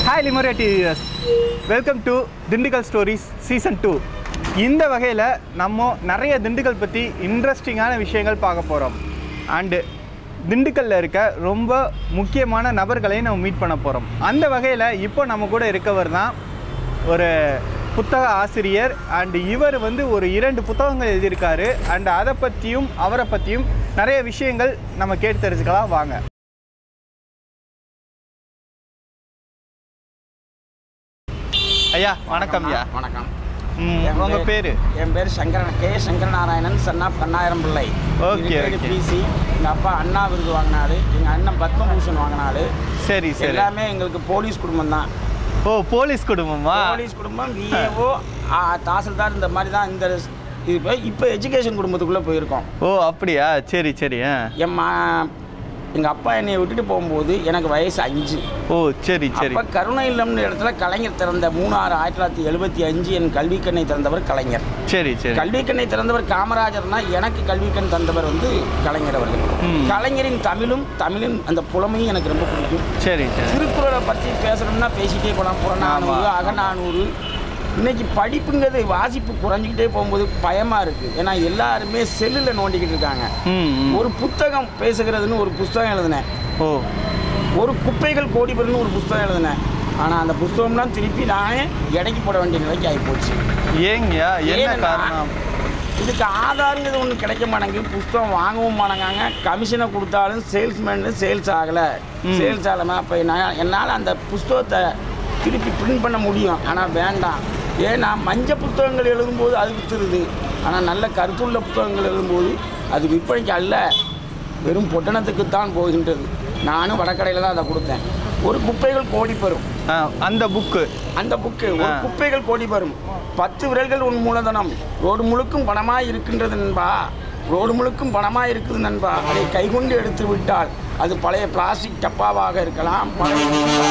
Hi Lemuria TVs welcome to Dindigul stories season two இந்த வகையில் நம்ம நிறைய திண்டுக்கல் பற்றி இன்ட்ரெஸ்டிங்கான விஷயங்கள் பார்க்க போகிறோம் அண்டு திண்டுக்கல்ல இருக்க ரொம்ப முக்கியமான நபர்களையும் நம்ம மீட் பண்ண போகிறோம் அந்த வகையில் இப்போ நம்ம கூட இருக்கவர் தான் ஒரு புத்தக ஆசிரியர் அண்ட் இவர் வந்து ஒரு இரண்டு புத்தகங்கள் எழுதியிருக்காரு அண்ட் அதை பற்றியும் அவரை பற்றியும் நிறைய விஷயங்கள் நம்ம கேட்டு தெரிஞ்சுக்கலாம் வாங்க ஐயா வணக்கம் ஐயா வணக்கம் ம், என் உங்க பேர்- பேரு என் பேர் சங்கரன் கே சங்கரநாராயணன் சன்னா Kannayiram Pillai Okay, okay. PC எங்கள் அப்பா அண்ணா விருது வாங்கினாரு எங்கள் அண்ணன் பத்மபூஷன் வாங்கினாரு சரி சரி எல்லாமே எங்களுக்கு போலீஸ் குடும்பம் தான் ஓ போலீஸ் குடும்பமா போலீஸ் குடும்பம் விஏஓ தாசில்தார் இந்த மாதிரி தான் இந்த இது இப்போ இப்போ எஜுகேஷன் குடும்பத்துக்குள்ளே போயிருக்கோம் ஓ அப்படியா சரி சரி ஆ என் மா எங்கள் அப்பா என்னை விட்டுட்டு போகும்போது எனக்கு வயசு அஞ்சு ஓ சரி சரி அப்போ கருணை இல்லம்னு இடத்துல கலைஞர் திறந்த மூணாறு ஆயிரத்தி தொள்ளாயிரத்தி எழுபத்தி அஞ்சு என் கல்விக்கண்ணை திறந்தவர் கலைஞர் சரி சரி கல்விக்கண்ணை திறந்தவர் காமராஜர்னா எனக்கு கல்விக்கண் தந்தவர் வந்து கலைஞர் அவர்கள் ம். கலைஞரின் தமிழும் தமிழின் அந்த புலமையும் எனக்கு ரொம்ப பிடிக்கும் சரி சரி திருக்குறளை பற்றி பேசணும்னா பேசிட்டே போகலாம் புறநானூறு ஆமா. அகநானூறு இன்னைக்கு படிப்புங்கிறது வாசிப்பு குறைஞ்சிக்கிட்டே போகும்போது பயமாக இருக்குது ஏன்னா எல்லாருமே செல்லில் நோண்டிக்கிட்டு இருக்காங்க ம் ம். ஒரு புத்தகம் பேசுகிறதுன்னு ஒரு புஸ்தகம் எழுதினேன் ஓ ஒரு குப்பைகள் கோடி பெருன்னு ஒரு புஸ்தகம் எழுதினேன் ஆனால் அந்த புஸ்தகம்லாம் திருப்பி நானே எடைக்கு போட வேண்டிய நிலைக்கு ஆகிப்போச்சு ஏங்கய்யா என்ன ஏன்னா, காரணம் இதுக்கு ஆதாரங்கிறது ஒன்று கிடைக்க மாட்டேங்குது புஸ்தகம் வாங்கவும் மாட்டேங்காங்க கமிஷனை கொடுத்தாலும் சேல்ஸ்மேன் சேல்ஸ் ஆகலை ம். சேல்ஸ் ஆகலைமா இப்போ நான் என்னால் அந்த புஸ்தகத்தை திருப்பி பிரிண்ட் பண்ண முடியும் ஆனால் வேண்டாம் ஏன்னா மஞ்ச புத்தகங்கள் எழுதும்போது அது விற்றுருது ஆனால் நல்ல கருத்துள்ள புத்தகங்கள் எழுதும்போது அது விற்பனைக்கு அல்ல வெறும் பொட்டணத்துக்குத்தான் போகின்றது நானும் வடக்கடையில் தான் அதை கொடுத்தேன் ஒரு குப்பைகள் கோடி பெறும் ஆ, அந்த புக்கு அந்த புக்கு ஒரு ஆ. குப்பைகள் கோடி வரும் பத்து விரல்கள் உன் மூலதனம் ரோடு முழுக்கும் பணமாய் இருக்கின்றது நண்பா ரோடு முழுக்கும் பணமாய் இருக்குது நண்பா அதை கைகொண்டு எடுத்து விட்டால் அது பழைய பிளாஸ்டிக் டப்பாவாக இருக்கலாம் பழைய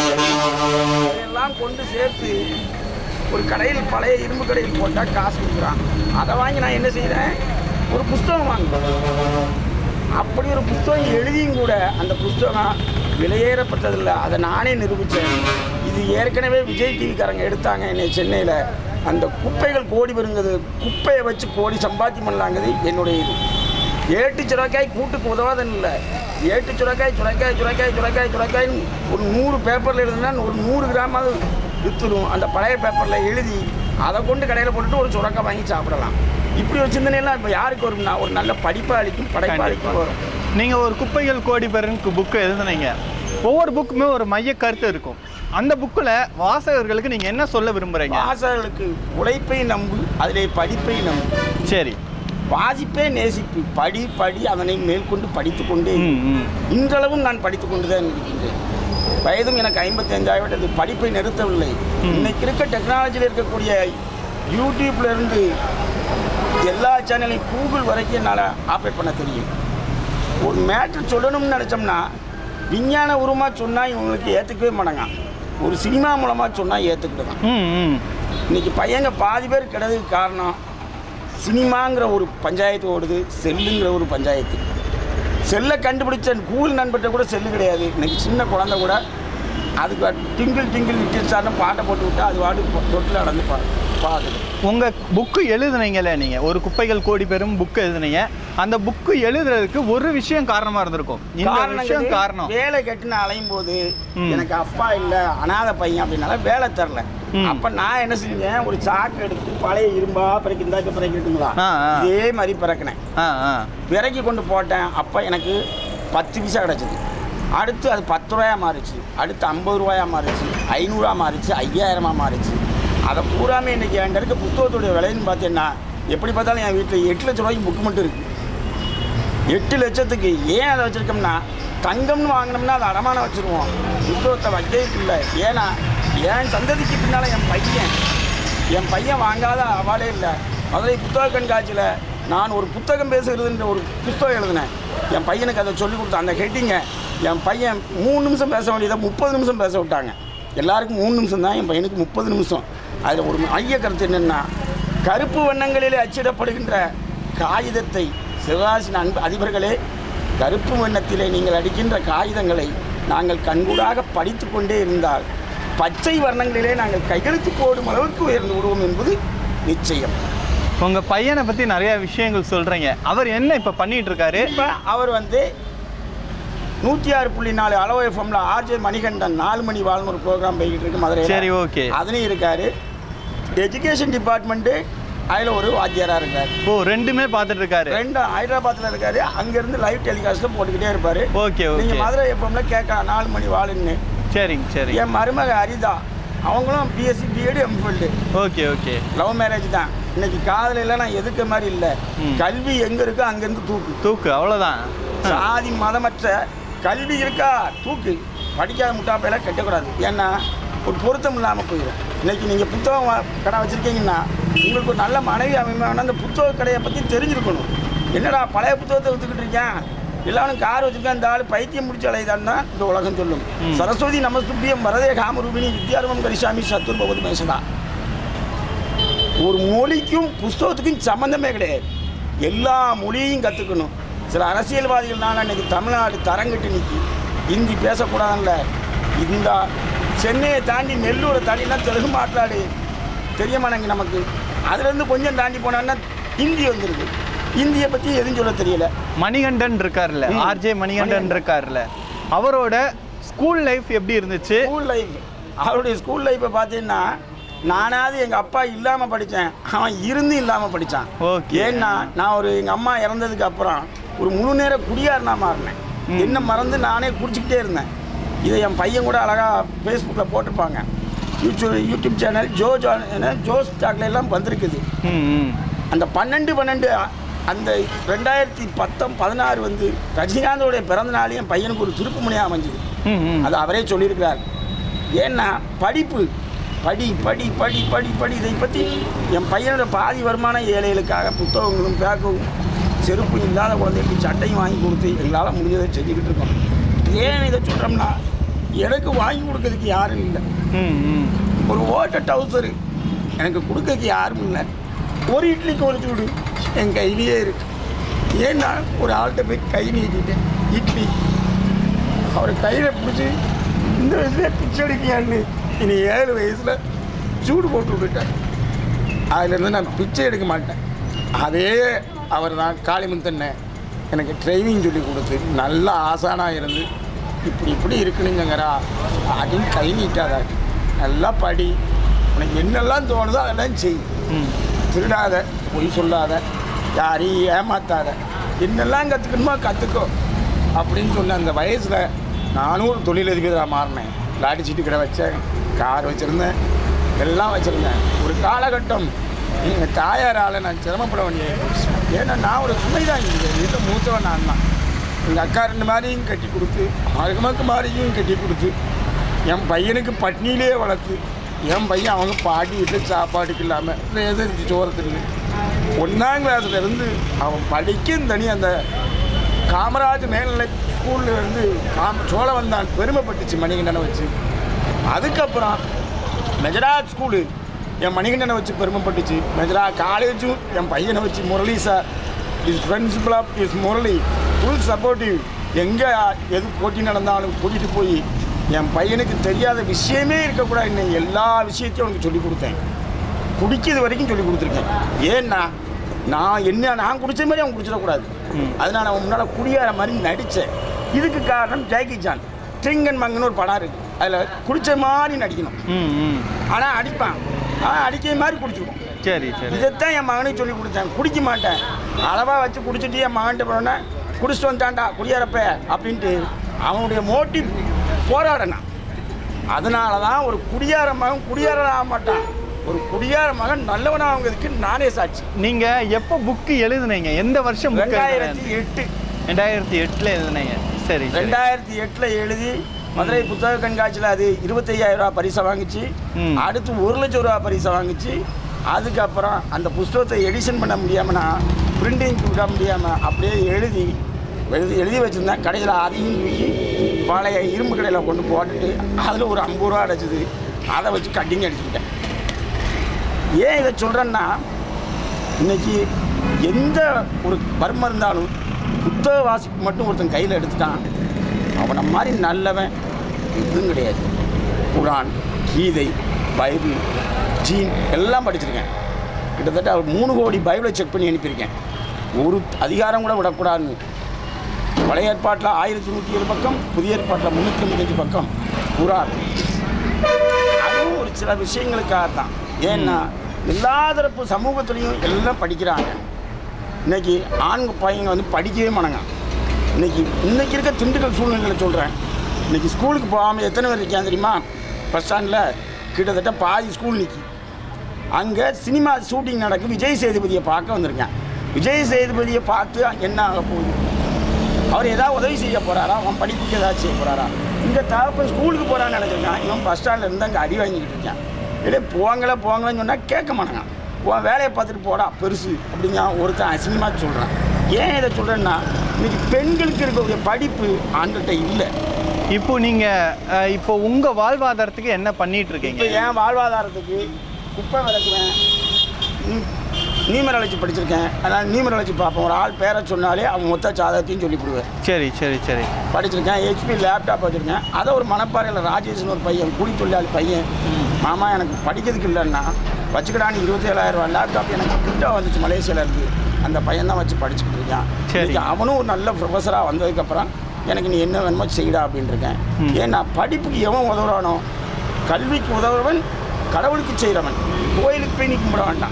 இதையெல்லாம் கொண்டு சேர்த்து ஒரு கடையில் பழைய இரும்பு கடையில் போட்டால் காசு கொடுக்குறான் அதை வாங்கி நான் என்ன செய்கிறேன் ஒரு புஸ்தகம் வாங்குறேன் அப்படி ஒரு புஸ்தகம் எழுதியும் கூட அந்த புஸ்தகம் விலையேறப்பட்டதில்லை அதை நானே நிரூபித்தேன் இது ஏற்கனவே விஜய் டிவிக்காரங்க எடுத்தாங்க என்னை சென்னையில் அந்த குப்பைகள் கோடி வருங்கிறது குப்பையை வச்சு கோடி சம்பாத்தியம் பண்ணலாங்கிறது என்னுடைய இது ஏட்டு சுரக்காய் கூட்டுக்கு உதவாதன்னு இல்லை ஏட்டு சுரக்காய் சுரக்காய் சுரக்காய் சுரக்காய் சுரக்காய்ன்னு ஒரு நூறு பேப்பரில் எழுதுனா ஒரு நூறு கிராமாவது விற்றுடும் அந்த பழைய பேப்பரில் எழுதி அதை கொண்டு கடையில் போட்டுட்டு ஒரு சுரக்காய் வாங்கி சாப்பிடலாம் இப்படி ஒரு சிந்தனையெல்லாம் இப்போ யாருக்கு வரும்னா ஒரு நல்ல படிப்பாளிக்கும் படைப்பாளிக்கும் வரும் நீங்க ஒரு குப்பைகள் கோடி பெருன்னு புக்கு எழுதுனீங்க ஒவ்வொரு புக்குமே ஒரு மைய கருத்து இருக்கும் அந்த புக்கில் வாசகர்களுக்கு நீங்க என்ன சொல்ல விரும்புறீங்க வாசகர்களுக்கு உழைப்பை நம்பு அதிலே படிப்பை நம்பு சரி வாசிப்பே நேசிப்பு படி படி அதனை மேற்கொண்டு படித்து கொண்டே இரு. ம் ம் இன்றளவும் நான் படித்து கொண்டு தான் இருக்கின்றேன் வயதும் எனக்கு ஐம்பத்தஞ்சு ஆகிவிட்டது படிப்பை நிறுத்தவில்லை ம். இன்னைக்கு இருக்க டெக்னாலஜியில் இருக்கக்கூடிய யூடியூப்ல இருந்து எல்லா சேனலையும் கூகுள் வரைக்கும் என்னால் ஆப்ரேட் பண்ண தெரியும் ஒரு மேட்ரு சொல்லணும்னு நினச்சோம்னா விஞ்ஞான உருவமாக சொன்னால் இவங்களுக்கு ஏற்றுக்கவே மாட்டாங்க ஒரு சினிமா மூலமாக சொன்னால் ஏற்றுக்கிடுவாங்க ம் ம் இன்னைக்கு பையங்க பாதி பேர் கிடையாதுக்கு காரணம் சினிமாங்கிற ஒரு பஞ்சாயத்து ஓடுது செல்லுங்கிற ஒரு பஞ்சாயத்து செல்லை கண்டுபிடிச்ச கூகுள் நண்பர்கிட்ட கூட செல்லு கிடையாது இன்னைக்கு சின்ன குழந்தை கூட அதுக்கு டிங்கிள் டிங்கிள் லிட்டில் சார்னு பாட்டை போட்டு விட்டா அது வாடு தொட்டில் நடந்து பா பார்க்குது உங்க புக்கு எழுதுனீங்கல்ல நீங்க ஒரு குப்பைகள் கோடி பெரும் புக்கு எழுதுனீங்க அந்த புக்கு எழுதுறதுக்கு ஒரு விஷயம் காரணமா இருந்திருக்கும் இந்த விஷயம் காரணங்கிறது காரணம் வேலை கட்டுன்னு அலையும் போது ம். எனக்கு அப்பா இல்லை அனாதை பையன் அப்படின்னால வேலை தரல ம். அப்ப நான் என்ன செஞ்சேன் ஒரு சாக்கு எடுத்து பழைய இரும்பா பிறகு இந்தாக்க பிறக்கிட்டுங்களா ஆ, ஆ. இதே மாதிரி பிறக்கினேன் ஆ ஆ விறக்கி கொண்டு போட்டேன் அப்போ எனக்கு பத்து பைசா கிடச்சிது அடுத்து அது பத்து ரூபாயா மாறிச்சு அடுத்து ஐம்பது ரூபாயா மாறிச்சு ஐநூறுரூவா மாறிச்சு ஐயாயிரமா மாறிச்சு அதை பூராமே இன்னைக்கு என்கிட்ட இருக்க புத்தகத்துடைய விலைன்னு பார்த்தீங்கன்னா எப்படி பார்த்தாலும் என் வீட்டில் எட்டு லட்ச ரூபாய்க்கு புக்கு மட்டும் இருக்குது எட்டு லட்சத்துக்கு ஏன் அதை வச்சுருக்கோம்னா தங்கம்னு வாங்கினோம்னா அதை அடமானம் வச்சுருவோம் புத்தகத்தை வைக்கிறதுக்கு இல்லை ஏன்னா என் சந்ததிக்கு பின்னால் என் பையன் என் பையன் வாங்காத அவாலே இல்லை மதுரை புத்தக கண்காட்சியில் நான் ஒரு புத்தகம் பேசுகிறதுன்ற ஒரு புத்தகம் எழுதினேன் என் பையனுக்கு அதை சொல்லி கொடுத்தேன் அந்த ஹெட்டிங்கை என் பையன் மூணு நிமிஷம் பேச வேண்டியதை முப்பது நிமிஷம் பேச விட்டாங்க எல்லாருக்கும் மூணு நிமிஷம் தான் என் பையனுக்கு முப்பது நிமிஷம் அதில் ஒரு மைய கருத்து என்னென்னா கருப்பு வண்ணங்களிலே அச்சிடப்படுகின்ற காகிதத்தை சிவகாசின் அன்பு அதிபர்களே கருப்பு வண்ணத்திலே நீங்கள் அடிக்கின்ற காகிதங்களை நாங்கள் கண்கூடாக படித்து கொண்டே இருந்தால் பச்சை வர்ணங்களிலே நாங்கள் கையெழுத்து போடும் அளவுக்கு உயர்ந்து விடுவோம் என்பது நிச்சயம் உங்க பையனை பத்தி நிறைய விஷயங்கள் சொல்றீங்க அவர் என்ன இப்ப பண்ணிட்டு இருக்காரு இப்போ அவர் வந்து நூற்றி ஆறு புள்ளி நாலு அளவு எஃப்எம்ல ஆர்ஜே மணிகண்டன் நாலு மணி வாழ்னு ஒரு ப்ரோக்ராம் போய்கிட்டு இருக்கு மதுரை சரி, okay. அதுலேயும் இருக்காரு எஜுகேஷன் டிபார்ட்மெண்ட்டு அதில் ஒரு வாத்தியாராக இருக்கார் ஓ ரெண்டுமே பார்த்துட்டு இருக்காரு ரெண்டு ஹைதராபாத்தில் இருக்காரு அங்கேருந்து லைவ் டெலிகாஸ்ட்டில் போட்டுக்கிட்டே இருப்பார் ஓகே நீங்கள் ஓகே மதுரை எஃப்எம்ல கேட்கலாம் நாலு மணி வாழுன்னு சரிங்க சரி என் மருமக ஹரிதா அவங்களும் பிஎஸ்சி பிஎட் எம்ஃபில்டு ஓகே ஓகே லவ் மேரேஜ் தான் இன்னைக்கு காதல எல்லாம் நான் எதுக்க மாதிரி இல்லை ம். கல்வி எங்கே இருக்கோ அங்கேருந்து தூக்கு தூக்கு அவ்வளவுதான் சாதி மதமற்ற கல்வி இருக்கா தூக்கு படிக்காத முட்டாப்பையெல்லாம் கட்டக்கூடாது ஏன்னா ஒரு பொருத்தம் இல்லாமல் போயிடும் இன்னைக்கு நீங்கள் புத்தகம் வா- கடை வச்சுருக்கீங்கன்னா உங்களுக்கு ஒரு நல்ல மனைவி அமைமையான அந்த புத்தக கடையை பற்றி தெரிஞ்சிருக்கணும் என்னடா பழைய புத்தகத்தை விற்றுக்கிட்டு இருக்கேன் எல்லாரும் கார் வச்சுருக்கேன் இந்த ஆள் பைத்தியம் முடிச்சு அலைதான் தான் இந்த உலகம் சொல்லும் ம். சரஸ்வதி நமஸ்துபியம் வரதே காமரூபிணி வித்யாரமம் கரிசாமி சத்துர் பகவதி மேசதா ஒரு மொழிக்கும் புஸ்தகத்துக்கும் சம்மந்தமே கிடையாது எல்லா மொழியையும் கற்றுக்கணும் சில அரசியல்வாதிகள்னால இன்னைக்கு தமிழ்நாடு தரங்கட்டு நிற்கி ஹிந்தி பேசக்கூடாதுல்ல இந்த சென்னையை தாண்டி நெல்லூரை தாண்டினா தெலுங்கு மாట్లాடு தெரியமானங்க நமக்கு அதுலேருந்து கொஞ்சம் தாண்டி போனான்னா ஹிந்தி வந்துருக்கு ஹிந்தியை பற்றி எதுவும் சொல்ல தெரியல மணிகண்டன் இருக்கார்ல ம். ஆர்ஜே மணிகண்டன் மணிகண்டன். இருக்கார்ல அவரோட ஸ்கூல் லைஃப் எப்படி இருந்துச்சு ஸ்கூல் லைஃப் அவருடைய ஸ்கூல் லைஃப்பை பார்த்தீங்கன்னா நானாவது எங்கள் அப்பா இல்லாமல் படித்தேன் அவன் இருந்து இல்லாமல் படித்தான் Okay. ஏன்னா நான் ஒரு எங்கள் அம்மா இறந்ததுக்கு அப்புறம் ஒரு முழு நேர குடியாரனா மாறினேன் ம். என்ன மறந்து நானே குடிச்சிக்கிட்டே இருந்தேன் இதை என் பையன் கூட அழகாக ஃபேஸ்புக்கில் போட்டிருப்பாங்க யூடியூப் யூடியூப் சேனல் ஜோ ஜா என்ன ஜோஸ் சாக்லேட்லாம் வந்திருக்குது ம் ம் அந்த பன்னெண்டு பன்னெண்டு அந்த ரெண்டாயிரத்தி பத்தம் பதினாறு வந்து ரஜினிகாந்தோடைய பிறந்த நாள் என் பையனுக்கு ஒரு திருப்பு முனையாக அமைஞ்சுது ம் ம் அது அவரே சொல்லியிருக்கிறார் ஏன்னா படிப்பு படி படி படி படி படி இதை பற்றி என் பையனோட பாதி வருமானம் ஏழைகளுக்காக புத்தகங்களும் பேக்கும் செருப்பு இல்லாத குழந்தைகளுக்கு சட்டையும் வாங்கி கொடுத்து எங்களால் முடிஞ்சதை செஞ்சுக்கிட்டு இருக்கோம் ஏன் இதை சொல்கிறோம்னா எனக்கு வாங்கி கொடுக்கறதுக்கு யாரும் இல்லை ம் ம் ஒரு ஓட்ட டவுசரு எனக்கு கொடுக்கறதுக்கு யாரும் இல்லை ஒரு இட்லிக்கு ஒரு சூடு என் கையிலேயே இருக்கு ஏன்னா ஒரு ஆள்கிட்ட போய் கை நீட்டிட்டேன் இட்லி அவர் கையில் பிடிச்சி இந்த வயசுல பிச்சை எடுக்கியான்னு இனி ஏழு வயசில் சூடு போட்டு விட்டுட்டேன் அதுலேருந்து நான் பிச்சை எடுக்க மாட்டேன் அதே அவர் தான் காளிமுத்தண்ணே எனக்கு ட்ரைனிங் சொல்லி கொடுத்து நல்ல ஆசானாக இருந்து இப்படி இப்படி இருக்கணுங்கறா அப்படின்னு கை நீட்டாத நல்லா படி உனக்கு என்னெல்லாம் தோணுதோ அதெல்லாம் செய் ம் திருடாத பொய் சொல்லாத யாரையும் ஏமாத்தாத என்னெல்லாம் கற்றுக்கணுமோ கற்றுக்கோ அப்படின்னு சொன்ன அந்த வயசில் நானும் ஒரு தொழிலதிபராக மாறினேன் லாட்டி சீட்டு கடை வச்சேன் கார் வச்சுருந்தேன் எல்லாம் வச்சுருந்தேன் ஒரு காலகட்டம் எங்கள் தாயாரால் நான் சிரமப்பட வேண்டிய ஏன்னா நான் ஒரு சுமை தான் இங்கே வீட்டில் மூத்தவன் நான் தான் எங்கள் அக்கா ரெண்டு மாதிரியும் கட்டி கொடுத்து மருமக்கு மாதிரியும் கட்டி கொடுத்து என் பையனுக்கு பட்னியிலே வளர்த்து என் பையன் அவங்க பாட்டி வீட்டில் சாப்பாட்டுக்கு இல்லாமல் ரேசன் சோரத்துக்கு ஒன்றாம் கிளாஸ்ல இருந்து அவன் படிக்கும் தனி அந்த காமராஜ் மேல்நிலை ஸ்கூல்ல இருந்து காம சோழவந்தான் பெருமைப்பட்டுச்சு மணிகண்டனை வச்சு அதுக்கப்புறம் மெஜராஜ் ஸ்கூலு என் மணிகண்டனை வச்சு பெருமைப்பட்டுச்சு மெஜரா காலேஜும் என் பையனை வச்சு Murali sir is principal of is Murali full supportive எங்கே எது போட்டி நடந்தாலும் கூட்டிகிட்டு போய் என் பையனுக்கு தெரியாத விஷயமே இருக்கக்கூடாது இன்னும் எல்லா விஷயத்தையும் அவனுக்கு சொல்லிக் கொடுத்தேன் குடிக்கிறது வரைக்கும் சொல்லி கொடுத்துருக்கேன் ஏன்னா நான் என்ன நான் குடிச்ச மாதிரி அவன் குடிச்சிடக்கூடாது ம். அதனால அவன் முன்னால் குடியார மாதிரி நடித்தேன் இதுக்கு காரணம் ஜாக்கி ஜான் ட்ரிங்கன் மங்கன்னு ஒரு படம் இருக்குது அதில் குடிச்ச மாதிரி நடிக்கணும் ம் ம் ஆனால் அடிப்பான் ஆனால் அடிக்கிற மாதிரி குடிச்சிருக்கும் சரி சரி இதைத்தான் என் மகனுக்கு சொல்லி கொடுத்தேன் குடிக்க மாட்டேன் அளவாக வச்சு குடிச்சிட்டு என் மகன்கிட்ட போனோன்னே குடிச்சிட்டு வந்துட்டான்டா குடியாரப்ப அப்படின்ட்டு அவனுடைய மோட்டிவ் போராடணும் அதனால தான் ஒரு குடியார மகன் குடியாரன் ஆக மாட்டான் ஒரு குடியார மகன் நல்லவனாகிறதுக்கு நானே சாட்சி நீங்க எப்போ புக்கு எழுதுனீங்க எந்த வருஷம் புக் ரெண்டாயிரத்தி எட்டு ரெண்டாயிரத்தி எட்டுல எழுதுனீங்க சரி சரி. ரெண்டாயிரத்தி எட்டில் எழுதி மதுரை புத்தக கண்காட்சியில் அது இருபத்தையாயிரம் ரூபா பரிசை வாங்குச்சு ம். அடுத்து ஒரு லட்சம் ரூபா பரிசை வாங்குச்சு அதுக்கப்புறம் அந்த புஸ்தகத்தை எடிஷன் பண்ண முடியாமல் நான் பிரிண்டிங் கொடுக்க முடியாமல் அப்படியே எழுதி எழுதி எழுதி வச்சுருந்தேன் கடையில் அதையும் தூக்கி பழைய இரும்பு கடையில் கொண்டு போட்டுட்டு அதில் ஒரு ஐம்பது ரூபா அடைச்சிது அதை வச்சு கட்டிங் அடிச்சுக்கிட்டேன் ஏன் இதை சொல்கிறேன்னா இன்னைக்கு எந்த ஒரு வர்மம் இருந்தாலும் புத்தக வாசிப்பு மட்டும் ஒருத்தன் கையில் எடுத்துட்டான் அவனை மாதிரி நல்லவன் இதுவும் கிடையாது குரான் கீதை பைபிள் ஜீன் எல்லாம் படிச்சிருக்கேன் கிட்டத்தட்ட ஒரு மூணு கோடி பைபிளை செக் பண்ணி அனுப்பியிருக்கேன் ஒரு அதிகாரம் கூட விடக்கூடாதுன்னு பழைய ஏற்பாட்டில் ஆயிரத்தி நூற்றி ஏழு பக்கம் புதிய ஏற்பாட்டில் முந்நூற்றி ஐம்பத்தஞ்சு பக்கம் புறார் அதுவும் ஒரு சில விஷயங்களுக்காக தான் ஏன்னா எல்லா தரப்பு சமூகத்துலேயும் எல்லாம் படிக்கிறாங்க இன்னைக்கு ஆண் பையங்க வந்து படிக்கவே மாட்டாங்க இன்னைக்கு இன்னைக்கு இருக்க திண்டுக்கல் சூழ்நிலைகளை சொல்கிறேன் இன்னைக்கு ஸ்கூலுக்கு போகாமல் எத்தனை பேர் இருக்காங்க தெரியுமா பஸ் ஸ்டாண்டில் கிட்டத்தட்ட பாதி ஸ்கூல் நிற்கி அங்கே சினிமா ஷூட்டிங் நடக்கு விஜய் சேதுபதியை பார்க்க வந்திருக்கேன் விஜய் சேதுபதியை பார்த்து என்ன ஆக போகுது அவர் ஏதாவது உதவி செய்ய போகிறாரா அவன் படிப்புக்கு ஏதாவது செய்ய போகிறாரா இந்த தகப்ப ஸ்கூலுக்கு போகிறான்னு நினச்சிருக்கான் இவன் பஸ் ஸ்டாண்டில் இருந்து அங்கே அடி வாங்கிக்கிட்டு இருக்கான் இல்லை போங்களே போங்களேன்னு சொன்னால் கேட்க மாட்டாங்க உன் வேலையை பார்த்துட்டு போடா பெருசு அப்படிங்க ஒருத்தன் அசிங்கமாக சொல்கிறான் ஏன் இதை சொல்கிறேன்னா இன்னைக்கு பெண்களுக்கு இருக்கக்கூடிய படிப்பு ஆண்கள்கிட்ட இல்லை இப்போ நீங்க அஹ், இப்போ உங்க வாழ்வாதாரத்துக்கு என்ன பண்ணிட்டு இருக்கீங்க இப்போ என் வாழ்வாதாரத்துக்கு குப்பை விளக்குவேன் நீ- நீமரலைச்சி படிச்சிருக்கேன் அதனால் நீமரலைச்சி பார்ப்பேன் ஒரு ஆள் பேரை சொன்னாலே அவன் மொத்த சாதகத்தையும் சொல்லிவிடுவேன் சரி சரி சரி படிச்சிருக்கேன் ஹெச்பி லேப்டாப் வச்சுருக்கேன் அதை ஒரு மணப்பாறையில் ராஜேஷ்னு ஒரு பையன் கூலி தொழிலாளி பையன் மாமா எனக்கு படிக்கிறதுக்கு இல்லைன்னா வச்சுக்கடான்னு இருபத்தேழாயிரம் ரூபாய் லேப்டாப் எனக்கு கிட்ட வந்துச்சு மலேசியாவில் இருந்து அந்த பையன் தான் வச்சு படிச்சுக்கிட்டு இருக்கான் சரி. இன்னைக்கு அவனும் ஒரு நல்ல ப்ரொஃபஸராக வந்ததுக்கப்புறம் எனக்கு நீ என்ன வேணுமோ செய்டா அப்படின்னு இருக்கேன் ம். ஏன்னா படிப்புக்கு எவன் உதவுறானோ கல்விக்கு உதவுறவன் கடவுளுக்கு செய்கிறவன் கோயிலுக்கு போய் நீ கும்பிட வேண்டாம்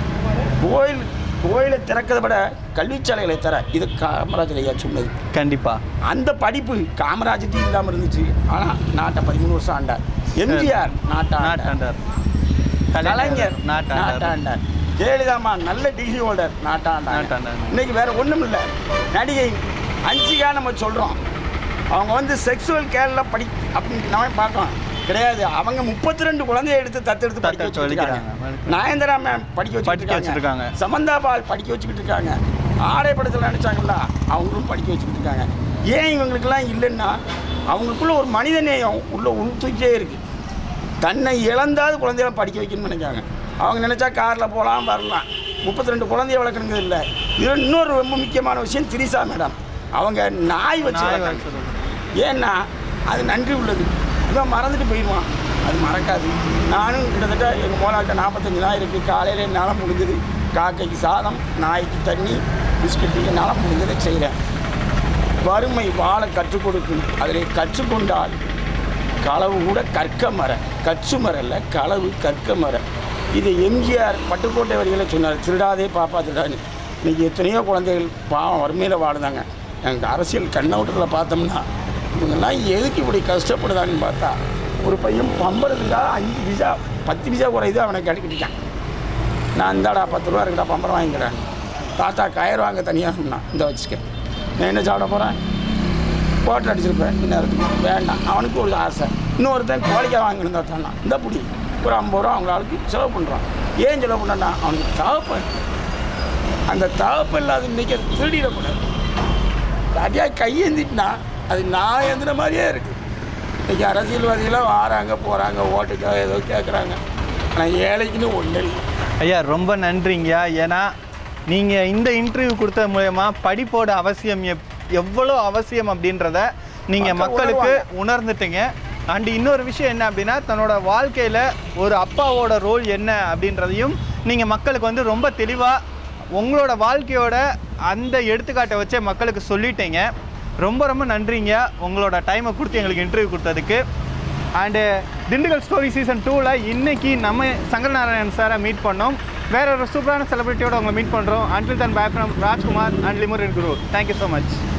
கோயில் கோயிலை திறக்கிறத விட கல்விச்சாலைகளை தர இது காமராஜர் ஐயா சொன்னது கண்டிப்பா அந்த படிப்பு காமராஜர்ட்டையும் இல்லாமல் இருந்துச்சு ஆனால் நாட்டை பதிமூணு வருஷம் ஆண்டார் எம்ஜிஆர் நாட்டை ஆண்டார். நாட்டாண்டார் கலைஞர் நாட்டாண்டார் நாட்டாண்டார் ஜெயலலிதாமா நல்ல டிகிரி ஹோல்டர் நாட்டாண்டார் நாட்டாண்டார். இன்னைக்கு வேற ஒன்றும் இல்லை நடிகை அன்சிகா நம்ம சொல்கிறோம் அவங்க வந்து செக்ஸுவல் கேரில் படி அப்படின்னு நம்ம பார்க்கணும் கிடையாது அவங்க முப்பத்தி ரெண்டு குழந்தைய எடுத்து தத்தெடுத்து படிக்க தத்தெடுத்து வச்சுருக்காங்க வலிக்கிறாங்க. நயன்தாரா மேம் படிக்க படிக்க வச்சுட்டு வச்சிருக்காங்க. இருக்காங்க சமந்தா பால் படிக்க வச்சுக்கிட்டு இருக்காங்க ஆடை படத்தில் நினச்சாங்களா அவங்களும் படிக்க வச்சுக்கிட்டு இருக்காங்க ஏன் இவங்களுக்கெல்லாம் இல்லைன்னா அவங்களுக்குள்ள ஒரு மனித நேயம் உள்ள உள்தூக்கிட்டே இருக்குது தன்னை இழந்தாது குழந்தைகளை படிக்க வைக்கணும்னு நினைக்காங்க அவங்க நினச்சா காரில் போகலாம் வரலாம் முப்பத்தி ரெண்டு குழந்தைய வளர்க்கணுங்கிறது இல்லை இது இன்னொரு ரொம்ப முக்கியமான விஷயம் திரிசா மேடம் அவங்க நாய் வச்சு நாய் வளர்க்குறாங்க. வளர்க்குறது. ஏன்னா அது நன்றி உள்ளது இவன் மறந்துட்டு போயிடுவான் அது மறக்காது நானும் கிட்டத்தட்ட எங்கள் மோலாட்ட நாற்பத்தஞ்சு நாய் இருக்குது காலையில் என்னால் முடிஞ்சது காக்கைக்கு சாதம் நாய்க்கு தண்ணி பிஸ்கட்டு என்னால் முடிஞ்சதை செய்கிறேன் வறுமை வாழ கற்றுக் கொடுக்கும் அதில் கற்றுக்கொண்டால் களவு கூட கற்க மர கச்சு மரல்ல களவு கற்க மர இது எம்ஜிஆர் பட்டுக்கோட்டை வரிகளை சொன்னார் திருடாதே பாப்பா திருடான்னு இன்னைக்கு எத்தனையோ குழந்தைகள் பாவம் வறுமையில் வாடுதாங்க எங்கள் அரசியல் கண்ணோட்டத்தில் பார்த்தோம்னா இவங்கெல்லாம் எதுக்கு இப்படி கஷ்டப்படுதாங்கன்னு பார்த்தா ஒரு பையன் பம்பரத்துக்காக அஞ்சு விசா பத்து விசா குறையுது அவனை கிடைக்கிட்டான் நான் இந்தாடா பத்து ரூபா இருக்குடா பம்பரம் வாங்கிக்கிறேன் தாத்தா கயிறு வாங்க தனியாக நான் இந்த வச்சுக்க நான் என்ன சாப்பிட போகிறேன் போட்டல் அடிச்சிருப்பேன் இந்நேரத்துக்கு வேண்டாம் அவனுக்கு ஒரு ஆசை இன்னொருத்தன் கோழிக்காய் வாங்கிட்டு தாத்தானா இந்த புடி ஒரு ஐம்பது ரூபா அவங்க ஆளுக்கு செலவு பண்ணுறான் ஏன் செலவு பண்ணா அவனுக்கு தகப்பன் அந்த தகப்பன் இல்லாத இன்னைக்கு அது திருடிடக்கூடாது அடியாக கையேந்திட்டுனா அது நான் ஏந்தின மாதிரியே இருக்குது இன்னைக்கு அரசியல்வாதிகளாம் வாராங்க போகிறாங்க ஓட்டுக்காக ஏதோ கேட்குறாங்க ஆனால் ஏழைக்குன்னு ஒன்றும் இல்லை ஐயா ரொம்ப நன்றிங்கய்யா ஏன்னா நீங்கள் இந்த இன்டர்வியூ கொடுத்தது மூலயமா படிப்போட அவசியம் எப் எவ்வளோ அவசியம் அப்படின்றத நீங்கள் மக்கள் மக்களுக்கு உணர்ந்துட்டீங்க அண்ட் இன்னொரு விஷயம் என்ன அப்படின்னா தன்னோட வாழ்க்கையில் ஒரு அப்பாவோட ரோல் என்ன அப்படின்றதையும் நீங்கள் மக்களுக்கு வந்து ரொம்ப தெளிவாக உங்களோட வாழ்க்கையோட அந்த எடுத்துக்காட்டை வச்சே மக்களுக்கு சொல்லிட்டீங்க ரொம்ப ரொம்ப நன்றிங்க உங்களோட டைமை கொடுத்து எங்களுக்கு இன்டர்வியூ கொடுத்ததுக்கு அண்டு திண்டுக்கல் ஸ்டோரி சீசன் டூவில் இன்னைக்கு நம்ம சங்கரநாராயணன் சாரை மீட் பண்ணோம் வேற ஒரு சூப்பரான செலிபிரிட்டியோட உங்களை மீட் பண்ணுறோம் until then back from Rajkumar and லிமுரின் குரு தேங்க்யூ ஸோ மச்